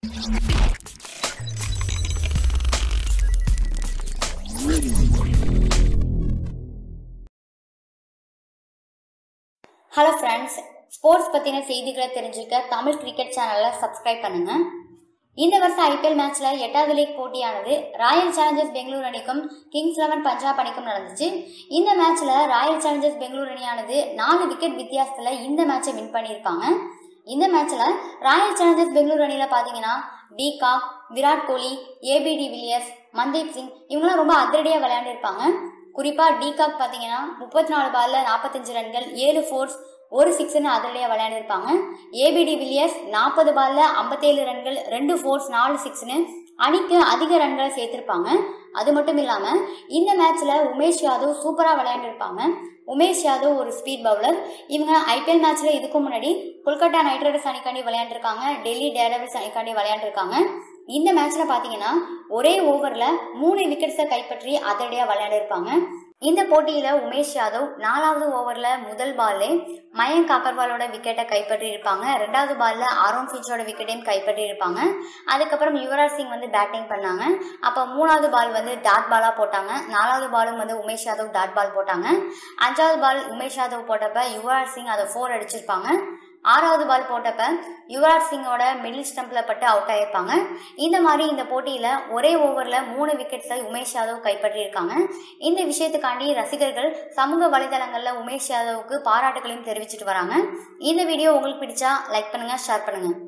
hello friends sports பற்றின செய்திகளை தெரிஞ்சுக்க தமிழ் கிரிக்கெட் சேனலை சப்ஸ்கிரைப் பண்ணுங்க இந்த வருஷம் ஐபிஎல் மேட்ச்சில் எட்டாவது லீக் போட்டியானது ராயல் சேலஞ்சர்ஸ் பெங்களூர் அணிக்கும் கிங்ஸ் லெவன் பஞ்சாப் அணிக்கும் நடந்துச்சு இந்த மேட்ச்சில் ராயல் சேலஞ்சர்ஸ் பெங்களூர் அணியானது நாலு விக்கெட் வித்தியாசத்தில் இந்த மேட்சை வின் பண்ணியிருப்பாங்க இந்த மேட்ச்சில் ராயல் சேலஞ்சர்ஸ் பெங்களூர் அணியில் பார்த்தீங்கன்னா de Kock Virat Kohli ABD Villiers Mandeep Singh இவங்களாம் ரொம்ப அதிரடியாக விளையாண்டிருப்பாங்க குறிப்பாக டிகாக் பார்த்தீங்கன்னா முப்பத்தி நாலு பாலில் நாற்பத்தஞ்சு ரன்கள் ஏழு ஃபோர்ஸ் ஒரு சிக்ஸ்னு அதிரடியாக விளையாடிருப்பாங்க ஏபிடி வில்லியர்ஸ் நாற்பது பாலில் ஐம்பத்தேழு ரன்கள் ரெண்டு ஃபோர்ஸ் நாலு சிக்ஸ்னு அணிக்கு அதிக ரன்களை சேர்த்திருப்பாங்க அது மட்டும் இல்லாமல் இந்த மேட்ச்சில் உமேஷ் யாதவ் சூப்பராக விளையாண்டிருப்பாங்க உமேஷ் யாதவ் ஒரு ஸ்பீட் பவுலர் இவங்க ஐபிஎல் மேட்ச்சில் இதுக்கு முன்னாடி கொல்கத்தா நைட் ரைடர்ஸ் அணிக்காண்டி விளையாண்டுருக்காங்க டெல்லி டேர்டபிள்ஸ் அணிக்காண்டி விளையாண்டுருக்காங்க இந்த மேட்ச்சில் பார்த்தீங்கன்னா ஒரே ஓவரில் மூணு விக்கெட்ஸை கைப்பற்றி அதிரடியாக விளையாடிருப்பாங்க இந்த போட்டியில் உமேஷ் யாதவ் நாலாவது ஓவரில் முதல் பால்லே மயங்க் அகர்வாலோட விக்கெட்டை கைப்பற்றி இருப்பாங்க ரெண்டாவது பாலில் ஆரோன் ஃபின்ச்சோட விக்கெட்டையும் கைப்பற்றி இருப்பாங்க அதுக்கப்புறம் யுவராஜ் சிங் வந்து பேட்டிங் பண்ணாங்க அப்போ மூணாவது பால் வந்து டாட் பாலாக போட்டாங்க நாலாவது பாலும் வந்து உமேஷ் யாதவ் டாட் பால் போட்டாங்க அஞ்சாவது பால் உமேஷ் யாதவ் போட்டப்ப யுவராஜ் சிங் அதை ஃபோர் அடிச்சிருப்பாங்க ஆறாவது பால் போட்டப்ப யுவராஜ் சிங்கோட மிடில் ஸ்டம்பில் பட்டு அவுட் ஆயிருப்பாங்க இந்த மாதிரி இந்த போட்டியில் ஒரே ஓவரில் மூணு விக்கெட்ஸை உமேஷ் யாதவ் கைப்பற்றியிருக்காங்க இந்த விஷயத்துக்காண்டி ரசிகர்கள் சமூக வலைதளங்களில் உமேஷ் யாதவுக்கு பாராட்டுகளையும் தெரிவிச்சிட்டு வராங்க இந்த வீடியோ உங்களுக்கு பிடிச்சா லைக் பண்ணுங்கள் ஷேர் பண்ணுங்கள்